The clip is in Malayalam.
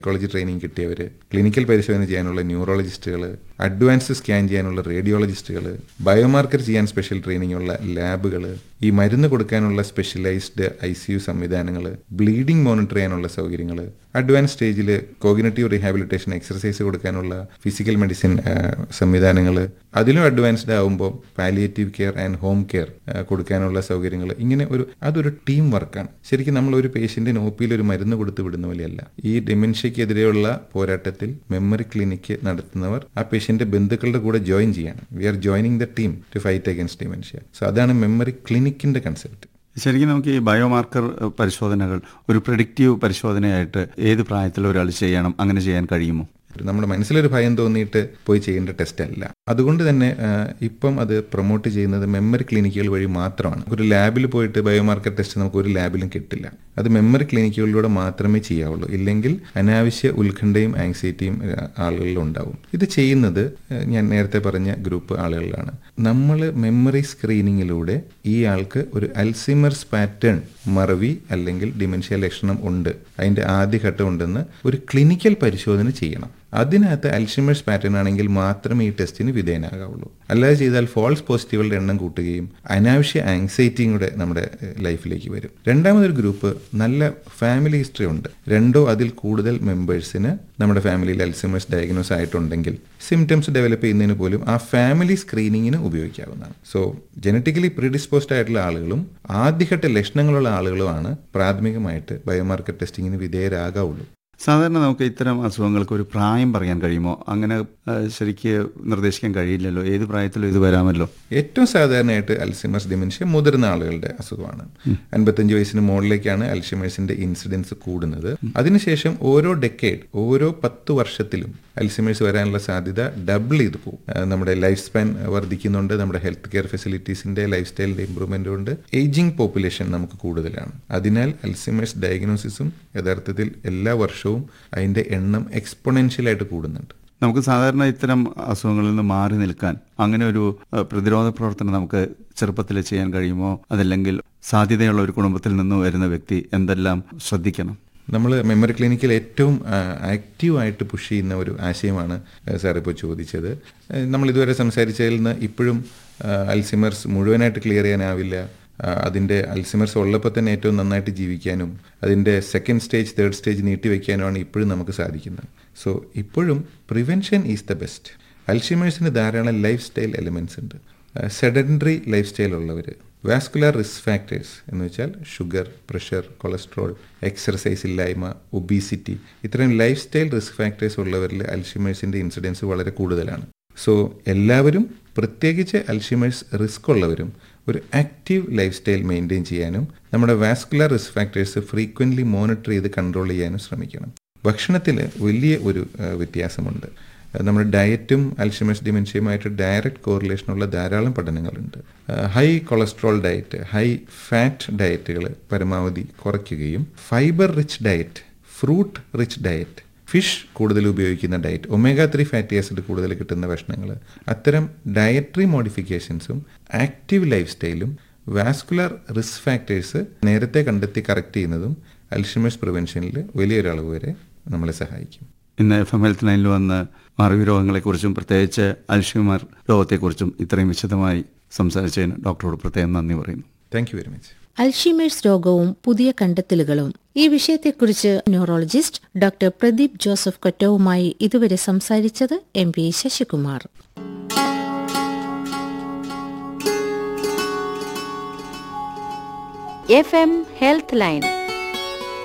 സൈക്കോളജി ട്രെയിനിങ് കിട്ടിയവർ ക്ലിനിക്കൽ പരിശോധന ചെയ്യാനുള്ള ന്യൂറോളജിസ്റ്റുകൾ അഡ്വാൻസ് സ്കാൻ ചെയ്യാനുള്ള റേഡിയോളജിസ്റ്റുകൾ ബയോമാർക്കർ ചെയ്യാൻ സ്പെഷ്യൽ ട്രെയിനിങ് ഉള്ള ലാബുകൾ ഈ മരുന്ന് കൊടുക്കാനുള്ള സ്പെഷ്യലൈസ്ഡ് ഐ സി യു സംവിധാനങ്ങൾ ബ്ലീഡിംഗ് മോണിറ്റർ ചെയ്യാനുള്ള സൗകര്യങ്ങൾ അഡ്വാൻസ് സ്റ്റേജിൽ കോഗ്നറ്റീവ് റീഹാബിലിറ്റേഷൻ എക്സർസൈസ് കൊടുക്കാനുള്ള ഫിസിക്കൽ മെഡിസിൻ സംവിധാനങ്ങൾ അതിലും അഡ്വാൻസ്ഡ് ആകുമ്പോൾ palliative care and home care കൊടുക്കാനുള്ള സൗകര്യങ്ങൾ ഇങ്ങനെ ഒരു അതൊരു ടീം വർക്കാണ് ശരിക്കും നമ്മൾ ഒരു പേഷ്യന്റിന് ഒ പിയിൽ ഒരു മരുന്ന് കൊടുത്ത് വിടുന്ന പോലെയല്ല ഈ ഡെമെൻഷ്യക്കെതിരെയുള്ള പോരാട്ടത്തിൽ മെമ്മറി ക്ലിനിക്ക് നടത്തുന്നവർ ആ പേഷ്യന്റ് ബന്ധുക്കളുടെ കൂടെ ജോയിൻ ചെയ്യണം we are joining the team to fight against dementia so അതാണ് മെമ്മറി ക്ലിനിക്കിന്റെ കൺസെപ്റ്റ് ശരിക്കും നമുക്ക് ഈ ബയോമാർക്കർ പരിശോധനകൾ ഒരു പ്രഡിക്റ്റീവ് പരിശോധനയായിട്ട് ഏത് പ്രായത്തിൽ ഒരാൾ ചെയ്യണം അങ്ങനെ ചെയ്യാൻ കഴിയുമോ നമ്മുടെ മനസ്സിലൊരു ഭയം തോന്നിയിട്ട് പോയി ചെയ്യേണ്ട ടെസ്റ്റ് അല്ല അതുകൊണ്ട് തന്നെ ഇപ്പം അത് പ്രൊമോട്ട് ചെയ്യുന്നത് മെമ്മറി ക്ലിനിക്കുകൾ വഴി മാത്രമാണ് ഒരു ലാബിൽ പോയിട്ട് ബയോമാർക്കർ ടെസ്റ്റ് നമുക്ക് ഒരു ലാബിലും കിട്ടില്ല അത് മെമ്മറി ക്ലിനിക്കുകളിലൂടെ മാത്രമേ ചെയ്യാവുള്ളൂ ഇല്ലെങ്കിൽ അനാവശ്യ ഉത്കണ്ഠയും ആങ്സൈറ്റിയും ആളുകളിൽ ഉണ്ടാവും ഇത് ചെയ്യുന്നത് ഞാൻ നേരത്തെ പറഞ്ഞ ഗ്രൂപ്പ് ആളുകളിലാണ് നമ്മൾ മെമ്മറി സ്ക്രീനിങ്ങിലൂടെ ഈ ആൾക്ക് ഒരു അൽസിമർസ് പാറ്റേൺ മറവി അല്ലെങ്കിൽ ഡിമെൻഷ്യ ലക്ഷണം ഉണ്ട് അതിന്റെ ആദ്യഘട്ടം ഉണ്ടെന്ന് ഒരു ക്ലിനിക്കൽ പരിശോധന ചെയ്യണം അതിനകത്ത് അൽഷിമേഴ്സ് പാറ്റേൺ ആണെങ്കിൽ മാത്രമേ ഈ ടെസ്റ്റിന് വിധേയനാകാവുള്ളൂ അല്ലാതെ ചെയ്താൽ ഫോൾസ് പോസിറ്റീവുകളുടെ എണ്ണം കൂട്ടുകയും അനാവശ്യ ആങ്സൈറ്റിയും കൂടെ നമ്മുടെ ലൈഫിലേക്ക് വരും രണ്ടാമതൊരു ഗ്രൂപ്പ് നല്ല ഫാമിലി ഹിസ്റ്ററി ഉണ്ട് രണ്ടോ അതിൽ കൂടുതൽ മെമ്പേഴ്സിന് നമ്മുടെ ഫാമിലിയിൽ അൽസിമേഴ്സ് ഡയഗ്നോസ് ആയിട്ടുണ്ടെങ്കിൽ സിംറ്റംസ് ഡെവലപ്പ് ചെയ്യുന്നതിന് പോലും ആ ഫാമിലി സ്ക്രീനിങ്ങിന് ഉപയോഗിക്കാവുന്നതാണ് സോ ജനറ്റിക്കലി പ്രീഡിസ്പോസ്ഡ് ആയിട്ടുള്ള ആളുകളും ആദ്യഘട്ട ലക്ഷണങ്ങളുള്ള ആളുകളുമാണ് പ്രാഥമികമായിട്ട് ബയോമാർക്കർ ടെസ്റ്റിങ്ങിന് വിധേയരാകാവുള്ളൂ സാധാരണ നമുക്ക് ഇത്തരം അസുഖങ്ങൾക്ക് ഒരു പ്രായം പറയാൻ കഴിയുമോ അങ്ങനെ ശരിക്ക് നിർദ്ദേശിക്കാൻ കഴിയില്ലല്ലോ ഏത് പ്രായത്തിലും ഇത് വരാമല്ലോ ഏറ്റവും സാധാരണയായിട്ട് അൽഷിമേഴ്സ് ഡിമെൻഷ്യ മുതിർന്ന ആളുകളുടെ അസുഖമാണ് അൻപത്തഞ്ച് വയസ്സിന് മുകളിലേക്കാണ് അൽഷിമേഴ്സിന്റെ ഇൻസിഡൻസ് കൂടുന്നത് അതിനുശേഷം ഓരോ ഡെക്കേഡ് ഓരോ പത്ത് വർഷത്തിലും അൽഷിമേഴ്സ് വരാനുള്ള സാധ്യത ഡബിൾ ചെയ്ത് പോകും നമ്മുടെ ലൈഫ് സ്പാൻ വർദ്ധിക്കുന്നുണ്ട് നമ്മുടെ ഹെൽത്ത് കെയർ ഫെസിലിറ്റീസിന്റെ ലൈഫ് സ്റ്റൈലിന്റെ ഇമ്പ്രൂവ്മെന്റ് കൊണ്ട് ഏജിംഗ് പോപ്പുലേഷൻ നമുക്ക് കൂടുതലാണ് അതിനാൽ അൽഷിമേഴ്സ് ഡയഗ്നോസിസും യഥാർത്ഥത്തിൽ എല്ലാ വർഷവും അതിന്റെ എണ്ണം എക്സ്പൊണൻഷ്യലായിട്ട് കൂടുന്നുണ്ട് നമുക്ക് സാധാരണ ഇത്തരം അസുഖങ്ങളിൽ നിന്ന് മാറി നിൽക്കാൻ അങ്ങനെ ഒരു പ്രതിരോധ പ്രവർത്തനം നമുക്ക് ചെറുപ്പത്തിൽ ചെയ്യാൻ കഴിയുമോ അതല്ലെങ്കിൽ സാധ്യതയുള്ള ഒരു കുടുംബത്തിൽ നിന്ന് വരുന്ന വ്യക്തി എന്തെല്ലാം ശ്രദ്ധിക്കണം നമ്മൾ മെമ്മറി ക്ലിനിക്കിൽ ഏറ്റവും ആക്റ്റീവായിട്ട് പുഷ് ചെയ്യുന്ന ഒരു ആശയമാണ് സാർ ഇപ്പോൾ ചോദിച്ചത് നമ്മൾ ഇതുവരെ സംസാരിച്ചതിൽ നിന്ന് ഇപ്പോഴും അൽസിമേഴ്സ് മുഴുവനായിട്ട് ക്ലിയർ ചെയ്യാനാവില്ല അതിൻ്റെ അൽസിമേഴ്സ് ഉള്ളപ്പോൾ തന്നെ ഏറ്റവും നന്നായിട്ട് ജീവിക്കാനും അതിൻ്റെ സെക്കൻഡ് സ്റ്റേജ് തേർഡ് സ്റ്റേജ് നീട്ടിവെക്കാനുമാണ് ഇപ്പോഴും നമുക്ക് സാധിക്കുന്നത് സോ ഇപ്പോഴും പ്രിവെൻഷൻ ഈസ് ദ ബെസ്റ്റ് അൽഷിമേഴ്സിന് ധാരാളം ലൈഫ് സ്റ്റൈൽ എലിമെൻറ്റ്സ് ഉണ്ട് സെഡൻഡറി ലൈഫ് സ്റ്റൈൽ ഉള്ളവർ വാസ്കുലർ റിസ്ക് ഫാക്ടേഴ്സ് എന്ന് വെച്ചാൽ ഷുഗർ പ്രഷർ കൊളസ്ട്രോൾ എക്സർസൈസ് ഇല്ലായ്മ ഒബീസിറ്റി ഇത്തരം ലൈഫ് സ്റ്റൈൽ റിസ്ക് ഫാക്ടേഴ്സ് ഉള്ളവരിൽ അൽഷിമേഴ്സിൻ്റെ ഇൻസിഡൻസ് വളരെ കൂടുതലാണ് സോ എല്ലാവരും പ്രത്യേകിച്ച് അൽഷിമേഴ്സ് റിസ്ക് ഉള്ളവരും ഒരു ആക്റ്റീവ് ലൈഫ് സ്റ്റൈൽ മെയിൻറ്റെയിൻ ചെയ്യാനും നമ്മുടെ vascular risk factors frequently monitor ചെയ്ത് കൺട്രോൾ ചെയ്യാനും ശ്രമിക്കണം ഭക്ഷണത്തിൽ വലിയ ഒരു വ്യത്യാസമുണ്ട് നമ്മുടെ ഡയറ്റും അൽഷിമേഴ്സ് ഡിമെൻഷ്യയുമായിട്ട് ഡയറക്റ്റ് കോറിലേഷനുള്ള ധാരാളം പഠനങ്ങളുണ്ട് high cholesterol diet high fat ഡയറ്റുകൾ പരമാവധി കുറയ്ക്കുകയും fibre rich diet fruit rich diet fish കൂടുതൽ ഉപയോഗിക്കുന്ന diet omega three fatty acid കൂടുതൽ കിട്ടുന്ന ഭക്ഷണങ്ങൾ അത്തരം ഡയറ്ററി മോഡിഫിക്കേഷൻസും ആക്റ്റീവ് ലൈഫ് സ്റ്റൈലും വാസ്കുലർ റിസ്ക് ഫാക്ടേഴ്സ് നേരത്തെ കണ്ടെത്തി കറക്റ്റ് ചെയ്യുന്നതും അൽഷിമേഴ്സ് പ്രിവെൻഷനിൽ വലിയൊരളവ് വരെ നമ്മളെ സഹായിക്കും ഇന്ന് എഫ് എം ഹെൽത്ത് ലൈനിൽ വന്ന് മറവി രോഗങ്ങളെക്കുറിച്ചും പ്രത്യേകിച്ച് അൽഷിമർ രോഗത്തെക്കുറിച്ചും ഇത്രയും വിശദമായി സംസാരിച്ചതിന് ഡോക്ടറോട് പ്രത്യേകം നന്ദി പറയുന്നു thank you very much Alzheimer's രോഗവും പുതിയ കണ്ടെത്തലുകളും ഈ വിഷയത്തെക്കുറിച്ച് ന്യൂറോളജിസ്റ്റ് ഡോക്ടർ പ്രദീപ് ജോസഫ് കൊറ്റവുമായി ഇതുവരെ സംസാരിച്ചത് M P Sasikumar F M health line